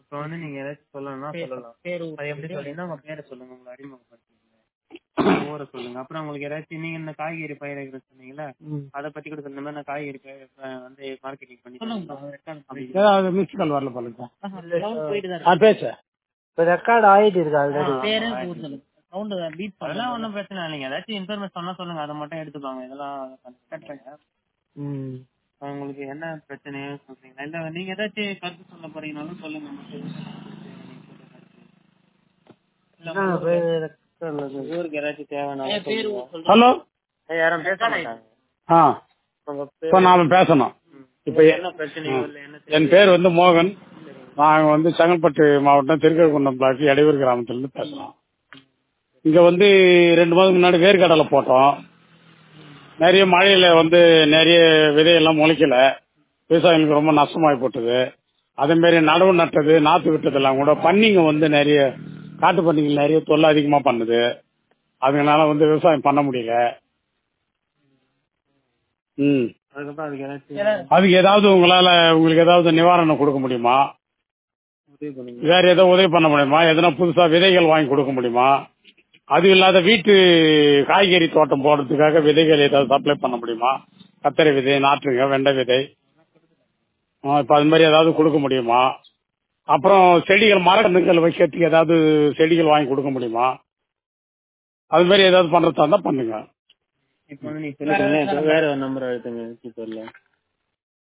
இப்போ வந்து நீங்க ஏதாச்சும் சொல்லணும்னா பேர் சொல்லலாம் பேர் அது எப்படி சொல்றீங்கன்னா உங்க பேரை சொல்லுங்க உங்களை அறிமுகப்படுத்துங்க ஊரை சொல்லுங்க அப்புறம் உங்களுக்கு ஏதாச்சும் நீங்க இந்த காய்கறி பயிர்கள் சொன்னீங்கல்ல அதை பத்தி கூட சொல்லுங்க நான் காய்கறி பயிர் அஹ் வந்து மார்க்கெட்டிங் பண்ணி அப்படி ஏதாவது மிஸ் கால் வரல பாருங்க போயிட்டு தான் ஆ பேச இப்போ ரெக்கார்ட் ஆயிட்டு இருக்கு ஆல்ரெடி இருக்கு. பேரு ஊர் சொல்லுங்க சவுண்ட் பீட் அதெல்லாம் ஒண்ணும் பிரச்சனை இல்லைங்க ஏதாச்சும் இன்ஃபர்மேஷன் சொன்னா சொல்லுங்க அதை மட்டும் எடுத்துப்பாங்க இதெல்லாம் கட் பண்ணுங்க ம் உங்களுக்கு என்ன பிரச்சனையோ சொல்றீங்களா இல்ல நீங்க ஏதாச்சும் கருத்து சொல்ல போறீங்கனாலும் சொல்லுங்க இல்ல ஆ, உங்க பேரு ஊருக்கு- record ல இருக்கு. ஊருக்கு ஏதாச்சும் தேவைனாலும் பேரு சொல்லுங்க. ஊர் சொல்லுங்க ஹலோ ஏய், யாரும் பேச மாட்டாங்க ஆ உங்க இப்போ பேர் நாம பேசணும் இப்போ என்ன பிரச்சனையோ இல்ல என்ன என் பேர் வந்து மோகன் நாங்க வந்து செங்கல்பட்டு மாவட்டம் திருக்கழுக்குன்றம் பிளாக் இடையூர் கிராமத்துல இருந்து பேசுறோம் இங்க வந்து ரெண்டு மாதத்துக்கு முன்னாடி வேர்க்கடலை போட்டோம் நிறைய மழையில வந்து நிறைய விதையெல்லாம் முளைக்கல விவசாயிகளுக்கு ரொம்ப நஷ்டமாகி போட்டது அதே மாதிரி நடவு நட்டது நாத்து விட்டதெல்லாம் கூட பன்னிங்க வந்து நிறைய காட்டு பன்னிகள் நிறைய தொல்லை அதிகமா பண்ணுது அதனால வந்து விவசாயம் பண்ண முடியல ம் அதுக்கப்புறம் அதுக்கு ஏதாச்சும் அதுக்கு ஏதாவது உங்களால உங்களுக்கு ஏதாவது நிவாரணம் கொடுக்க முடியுமா உதவி பண்ணுங்க வேற ஏதோ உதவி பண்ண முடியுமா எதனா புதுசா விதைகள் வாங்கி கொடுக்க முடியுமா அது இல்லாத வீட்டு காய்கறி தோட்டம் போடுறதுக்காக விதைகள் ஏதாவது சப்ளை பண்ண முடியுமா கத்தரி விதை நாற்றுங்க வெண்டை விதை ஆ, இப்ப அது மாதிரி ஏதாவது கொடுக்க முடியுமா அப்புறம் செடிகள் மரக்கன்றுகள் வைக்கிறதுக்கு ஏதாவது செடிகள் வாங்கி கொடுக்க முடியுமா அது மாதிரி ஏதாவது பண்றதா இருந்தா பண்ணுங்க இப்போ வந்து நீங்க சொல்லிட்டீங்களா இப்போ வேற ஒரு நம்பர் அழுத்துங்க இப்போ இல்ல